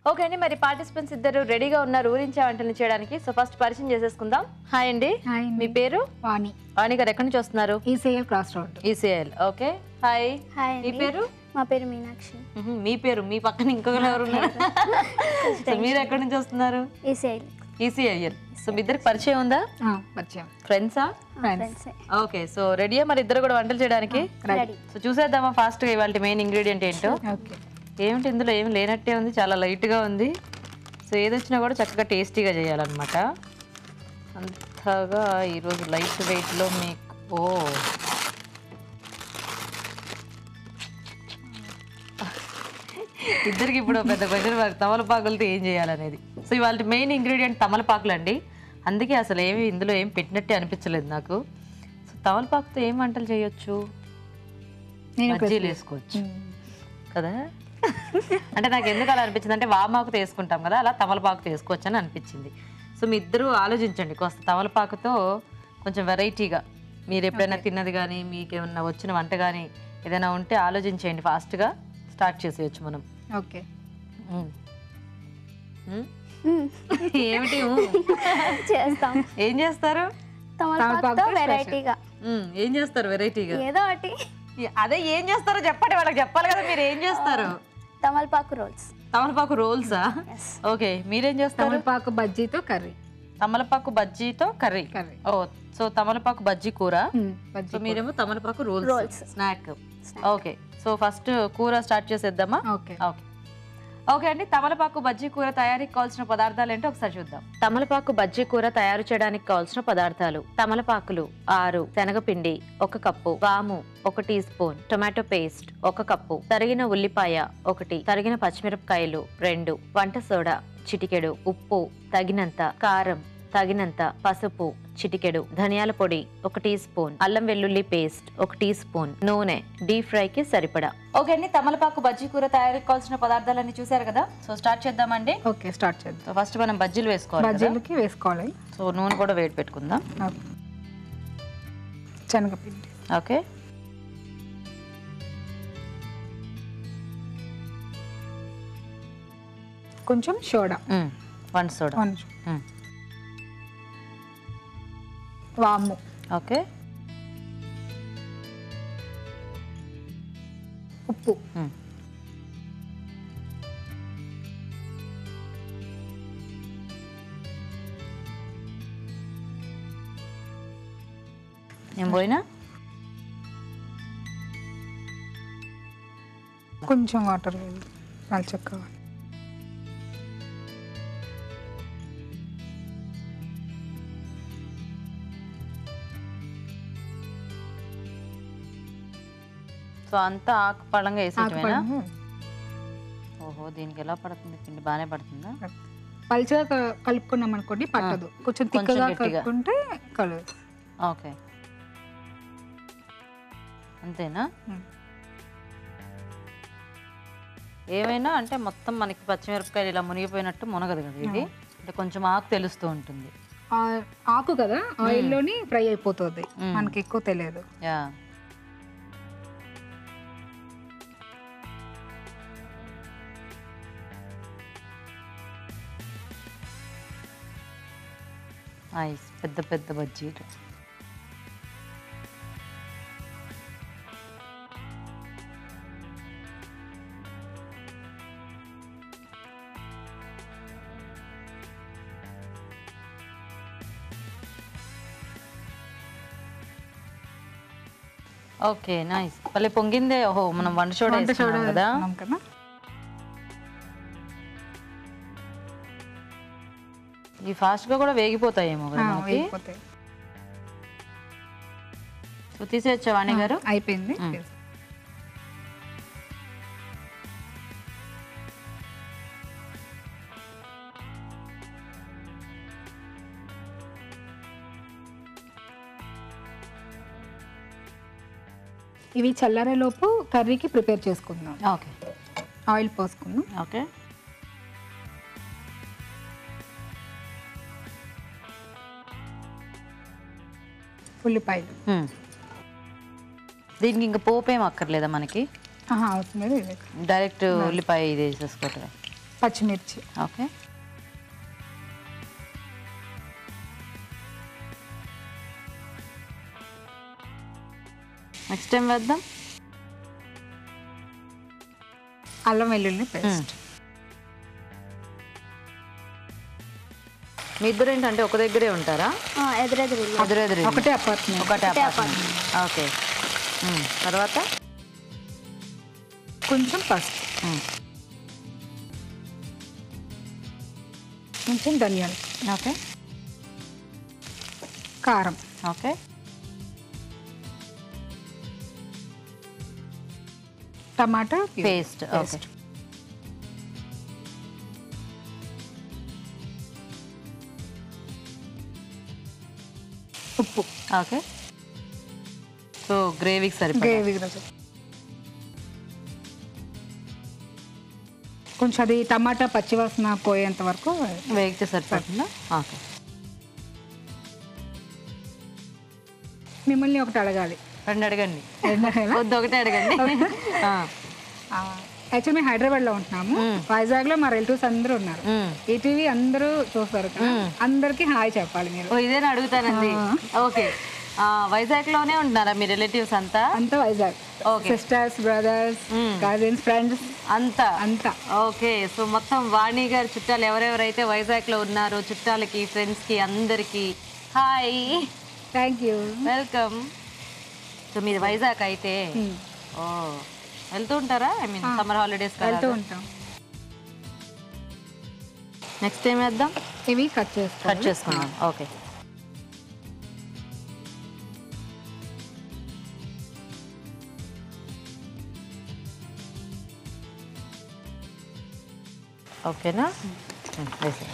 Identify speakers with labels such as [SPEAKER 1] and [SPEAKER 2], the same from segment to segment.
[SPEAKER 1] Okay అండి మరి participants ఇద్దరు రెడీగా ఉన్నారు ఊరించే వంటలు చేయడానికి సో ఫస్ట్ పరిచయం చేసేసుకుందాం హాయ్ అండి
[SPEAKER 2] హాయ్
[SPEAKER 1] మీ పేరు
[SPEAKER 2] వాణి
[SPEAKER 1] వాణి గారు ఎక్కడి నుంచి వస్తున్నారు
[SPEAKER 2] ECL cross road
[SPEAKER 1] ECL okay hi
[SPEAKER 3] hi
[SPEAKER 1] మీ
[SPEAKER 3] అండి
[SPEAKER 1] పేరు
[SPEAKER 3] మా పేరు మీనాక్షి
[SPEAKER 1] మ్హూ, మీ పేరు మీ పక్కన ఇంకొకరు ఎవరు ఉన్నారు సో మీరు ఎక్కడి నుంచి వస్తున్నారు
[SPEAKER 3] ఈసీఐ
[SPEAKER 1] ఈసీఐఎల్ సో మీ ఇద్దరికి పరిచయం ఉందా
[SPEAKER 2] పరిచయం
[SPEAKER 1] ఫ్రెండ్సా
[SPEAKER 2] ఫ్రెండ్స్
[SPEAKER 3] ఫ్రెండ్స్
[SPEAKER 1] ఓకే సో రెడీయా మరి ఇద్దరు కూడా వంటలు చేయడానికి
[SPEAKER 3] రెడీ
[SPEAKER 1] సో చూసేద్దామా ఫాస్ట్గా ఇవాళ మెయిన్ ఇంగ్రీడియంట్ ఏంటో
[SPEAKER 2] ఓకే
[SPEAKER 1] ఏమిటి ఇందులో ఏమి లేనట్టే ఉంది చాలా లైట్గా ఉంది సో ఏది వచ్చినా కూడా చక్కగా టేస్టీగా చేయాలన్నమాట అంతగా ఈరోజు లైట్ వెయిట్లో మీకు ఓ ఇద్దరికి ఇప్పుడు పెద్ద క్వశ్చన్ మార్క్ తమలపాకులతో ఏం చేయాలనేది సో ఇవాళ మెయిన్ ఇంగ్రీడియంట్ తమలపాకులు అండి అందుకే అసలు ఏమి ఇందులో ఏం పెట్టినట్టే అనిపించలేదు నాకు సో తమలపాకుతో ఏం వంటలు చేయొచ్చు
[SPEAKER 2] నేను
[SPEAKER 1] బజ్జీలు వేసుకోవచ్చు కదా అంటే నాకు ఎందుకు అలా అనిపించింది అంటే వామాకు తీసుకుంటాం కదా అలా తమలపాకు తీసుకోవచ్చు అని అనిపించింది సో మీ ఇద్దరు ఆలోచించండి కాస్త తమలపాకుతో కొంచెం వెరైటీగా మీరు ఎప్పుడైనా తిన్నది కానీ మీకు ఏమన్నా వచ్చిన వంట కానీ ఏదైనా ఉంటే ఆలోచించేయండి ఫాస్ట్గా స్టార్ట్ చేసేయచ్చు మనం
[SPEAKER 2] ఓకే
[SPEAKER 1] మ్మ్. మ్మ్? ఏమిటి మ్మ్?
[SPEAKER 3] చేస్తాం
[SPEAKER 1] ఏం చేస్తారు
[SPEAKER 3] తమలపాకుతో
[SPEAKER 2] తమలపాకుతో
[SPEAKER 3] వెరైటీగా
[SPEAKER 1] మ్మ్. ఏం చేస్తారు వెరైటీగా
[SPEAKER 3] ఏదో ఒకటి
[SPEAKER 1] అదే ఏం చేస్తారో చెప్పండి వాళ్ళకి చెప్పాలి కదా మీరు ఏం చేస్తారు
[SPEAKER 3] తమలపాకు రోల్స్
[SPEAKER 1] తమలపాకు రోల్సా
[SPEAKER 3] ఎస్
[SPEAKER 1] ఓకే మీరేం చేస్తారు
[SPEAKER 2] తమలపాకు బజ్జీతో కర్రీ
[SPEAKER 1] తమలపాకు బజ్జీతో కర్రీ
[SPEAKER 2] కర్రీ
[SPEAKER 1] ఓ సో తమలపాకు బజ్జీ కూర
[SPEAKER 2] బజ్జీ
[SPEAKER 1] సో మీరేమో తమలపాకు rolls
[SPEAKER 3] Rolls.
[SPEAKER 1] Snack okay so first కూర స్టార్ట్ చేసేద్దామా
[SPEAKER 2] ఓకే
[SPEAKER 1] ఓకే ఓకే అండి తమలపాకు బజ్జీ కూర తయారీకి కావాల్సిన పదార్థాలు ఏంటో ఒకసారి చూద్దాం తమలపాకు బజ్జీ కూర తయారు చేయడానికి కావాల్సిన పదార్థాలు తమలపాకులు ఆరు శనగపిండి ఒక కప్పు వాము ఒక టీ స్పూన్ టొమాటో పేస్ట్ ఒక కప్పు తరిగిన ఉల్లిపాయ ఒకటి తరిగిన పచ్చిమిరపకాయలు రెండు వంట సోడా చిటికెడు ఉప్పు తగినంత కారం తగినంత పసుపు చిటికెడు ధనియాల పొడి ఒక టీ స్పూన్ అల్లం వెల్లుల్లి పేస్ట్ ఒక టీ స్పూన్ నూనె డీప్ ఫ్రై కి సరిపడా ఓకే అండి తమలపాకు బజ్జీ కూర తయారీకి కావాల్సిన పదార్థాలన్నీ చూసారు కదా సో స్టార్ట్ చేద్దామండి
[SPEAKER 2] ఓకే స్టార్ట్ చేద్దాం
[SPEAKER 1] సో ఫస్ట్ మనం బజ్జీలు వేసుకోవాలి కదా.
[SPEAKER 2] బజ్జీలకి వేసుకోవాలి
[SPEAKER 1] సో నూనె కూడా వేడి పెట్టుకుందాం
[SPEAKER 2] ఓకే. శనగపిండి
[SPEAKER 1] ఓకే
[SPEAKER 2] కొంచెం సోడా
[SPEAKER 1] వన్ సోడా
[SPEAKER 2] వన్ వాము
[SPEAKER 1] ఓకే
[SPEAKER 2] ఉప్పు
[SPEAKER 1] నేను పోయినా
[SPEAKER 2] కొంచెం వాటర్ వేయాలి పల్చక్క
[SPEAKER 1] సో అంతా ఆకు పళ్ళంగా వేసేటమేనా
[SPEAKER 2] ఆకుపచ్చ
[SPEAKER 1] ఓహో దీనికి ఎలా పడుతుంది పిండి బాగానే పడుతుందా
[SPEAKER 2] పల్చగా క- కలుపుకున్నాం అనుకోండి పట్టదు కొంచెం
[SPEAKER 1] కొంచెం
[SPEAKER 2] తిక్కగా
[SPEAKER 1] గట్టిగా.
[SPEAKER 2] కలుపుకుంటే కలదు
[SPEAKER 1] ఓకే అంతేనా
[SPEAKER 2] మ్మ్.
[SPEAKER 1] ఏమైనా అంటే మొత్తం మనకి పచ్చిమిరపకాయలు ఇలా మునిగిపోయినట్టు మునగదు కదా ఇది అంటే కొంచెం ఆకు తెలుస్తూ ఉంటుంది
[SPEAKER 2] ఆ ఆకు కదా ఆయిల్లోని ఫ్రై అయిపోతుంది
[SPEAKER 1] మ్మ్.
[SPEAKER 2] మనకి ఎక్కువ తెలియదు
[SPEAKER 1] యా నైస్ పెద్ద పెద్ద బజ్జీలు ఓకే నైస్ మళ్ళీ పొంగిందే ఓహో మనం వంట సోడా
[SPEAKER 2] వంట సోడా
[SPEAKER 1] వేసుకున్నాం కదా
[SPEAKER 2] వేసుకున్నాం కదా
[SPEAKER 1] ఇవి ఫాస్ట్ గా కూడా వేగిపోతాయేమో కదా
[SPEAKER 2] ఆ,
[SPEAKER 1] మనకి
[SPEAKER 2] వేగిపోతాయి
[SPEAKER 1] సో తీసేయచ్చా వాణి గారు
[SPEAKER 2] అయిపోయింది
[SPEAKER 1] మ్మ్.
[SPEAKER 2] ఇవి చల్లారేలోపు కర్రీకి ప్రిపేర్ చేసుకుందాం
[SPEAKER 1] ఓకే
[SPEAKER 2] ఆయిల్ పోసుకుందాం
[SPEAKER 1] ఓకే
[SPEAKER 2] ఉల్లిపాయలు
[SPEAKER 1] మ్మ్. దీనికి ఇంకా పోపు ఏం అక్కర్లేదా మనకి
[SPEAKER 2] ఆహా, అవసరం లేదు ఇది
[SPEAKER 1] డైరెక్ట్ ఉల్లిపాయ ఇది వేసేసుకోవటమే
[SPEAKER 2] పచ్చిమిర్చి
[SPEAKER 1] ఓకే నెక్స్ట్ టైం వేద్దాం
[SPEAKER 2] అల్లం వెల్లుల్లి పేస్ట్
[SPEAKER 1] మీ ఇద్దరు ఏంటంటే ఒక దగ్గరే ఉంటారా
[SPEAKER 3] ఆ, ఎదురెదురు ఇల్లు.
[SPEAKER 1] ఎదురెదురు
[SPEAKER 2] ఒకటే అపార్ట్మెంట్
[SPEAKER 1] ఒకటే
[SPEAKER 3] ఒకటే
[SPEAKER 1] apartment. ఓకే మ్మ్. తర్వాత
[SPEAKER 2] కొంచెం పసుపు
[SPEAKER 1] మ్మ్.
[SPEAKER 2] కొంచెం ధనియాలు
[SPEAKER 1] ఓకే
[SPEAKER 2] కారం
[SPEAKER 1] ఓకే
[SPEAKER 2] టమాటా
[SPEAKER 1] పేస్ట్ ఓకే
[SPEAKER 2] ఉప్పు
[SPEAKER 1] ఓకే సో గ్రేవీకి సరిపడా
[SPEAKER 2] గ్రేవీ రోజు కొంచెం అది టమాటా పచ్చివాసన పోయేంత వరకు
[SPEAKER 1] వేగితే సరిపోతుందా ఓకే
[SPEAKER 2] మిమ్మల్ని ఒకటి అడగాలి
[SPEAKER 1] రెండు అడగండి
[SPEAKER 2] ఏంటంటే
[SPEAKER 1] వద్దు ఒకటే అడగండి ఆ.
[SPEAKER 2] యాక్చువల్ మేము హైదరాబాద్ లో ఉంటున్నాము వైజాగ్ లో మా రిలేటివ్స్ అందరూ ఉన్నారు
[SPEAKER 1] మ్మ్.
[SPEAKER 2] ఈటీవీ అందరూ చూస్తారు కదా అందరికి హాయ్ చెప్పాలి మీరు
[SPEAKER 1] ఓ ఇదేనా అడుగుతానండి ఓకే ఆ, వైజాగ్లోనే ఉంటున్నారా మీ రిలేటివ్స్ అంతా
[SPEAKER 2] అంతా Vizag
[SPEAKER 1] Okay.
[SPEAKER 2] Sisters brothers cousins friends
[SPEAKER 1] అంతా
[SPEAKER 2] అంతా
[SPEAKER 1] ఓకే సో మొత్తం వాణి గారి చుట్టాలు ఎవరెవరైతే వైజాగ్లో ఉన్నారో చుట్టాలకి ఫ్రెండ్స్కి అందరికీ hi
[SPEAKER 2] thank you
[SPEAKER 1] welcome so మీది వైజాగ్ అయితే ఓ వెళ్తూ ఉంటారా ఐ మీన్ సమ్మర్ హాలిడేస్
[SPEAKER 2] వెళ్తూ ఉంటాం
[SPEAKER 1] నెక్స్ట్ ఏం వేద్దాం
[SPEAKER 2] ఇవి కట్ చేసుకో
[SPEAKER 1] కట్ చేసుకున్నాం ఓకే ఓకేనా ఉమ్, వేసేయ్.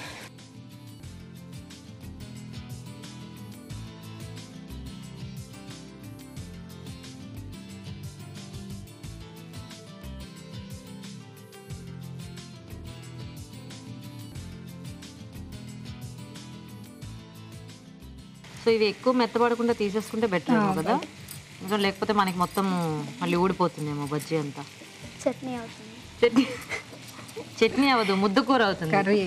[SPEAKER 1] సో ఇవి ఎక్కువ మెత్తపడకుండా తీసేసుకుంటే బెటర్ కదా ఇంకా లేకపోతే మనకి మొత్తం మళ్ళీ ఊడిపోతుందేమో బజ్జీ అంతా
[SPEAKER 3] చట్నీ అవుతుంది
[SPEAKER 1] చట్నీ చట్నీ అవ్వదు ముద్ద కూర అవుతుంది
[SPEAKER 2] కర్రీ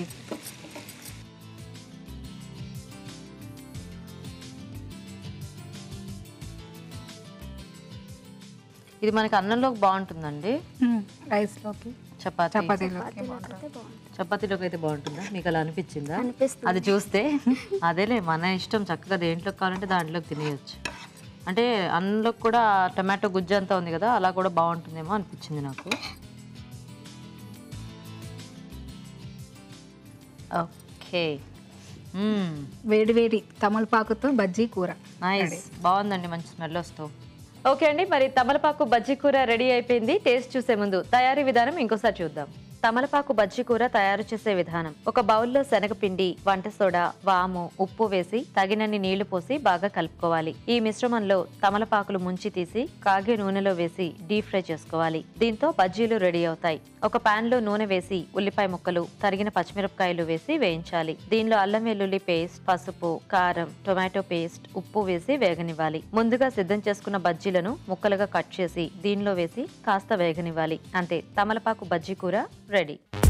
[SPEAKER 1] ఇది మనకి అన్నంలోకి బాగుంటుందండి
[SPEAKER 2] రైస్ లోకి
[SPEAKER 1] చపాతీ
[SPEAKER 2] చపాతీలోకి
[SPEAKER 3] అయితే బాగుంటుంది
[SPEAKER 1] చపాతీలోకి అయితే బాగుంటుందా మీకు అలా అనిపించిందా
[SPEAKER 3] అనిపిస్తుంది
[SPEAKER 1] అది చూస్తే అదేలే మన ఇష్టం చక్కగా దేంట్లోకి కావాలంటే దాంట్లోకి తినేయచ్చు అంటే అన్నంలోకి కూడా టమాటో గుజ్జు అంతా ఉంది కదా అలా కూడా బాగుంటుందేమో అనిపించింది నాకు ఓకే
[SPEAKER 2] వేడి వేడి తమలపాకుతో బజ్జీ కూర
[SPEAKER 1] నైస్ బాగుందండి మంచి స్మెల్ వస్తావు ఓకే అండి మరి తమలపాకు బజ్జీ కూర రెడీ అయిపోయింది టేస్ట్ చూసే ముందు తయారీ విధానం ఇంకోసారి చూద్దాం తమలపాకు బజ్జీ కూర తయారు చేసే విధానం ఒక బౌల్లో శనగపిండి వంట సోడా వాము ఉప్పు వేసి తగినన్ని నీళ్లు పోసి బాగా కలుపుకోవాలి ఈ మిశ్రమంలో తమలపాకులు ముంచి తీసి కాగే నూనెలో వేసి డీప్ ఫ్రై చేసుకోవాలి దీంతో బజ్జీలు రెడీ అవుతాయి ఒక పాన్ లో నూనె వేసి ఉల్లిపాయ ముక్కలు తరిగిన పచ్చిమిరపకాయలు వేసి వేయించాలి దీనిలో అల్లం వెల్లుల్లి పేస్ట్ పసుపు కారం టొమాటో పేస్ట్ ఉప్పు వేసి వేగనివ్వాలి ముందుగా సిద్ధం చేసుకున్న బజ్జీలను ముక్కలుగా కట్ చేసి దీనిలో వేసి కాస్త వేగనివ్వాలి అంతే తమలపాకు బజ్జీ కూర రెడీ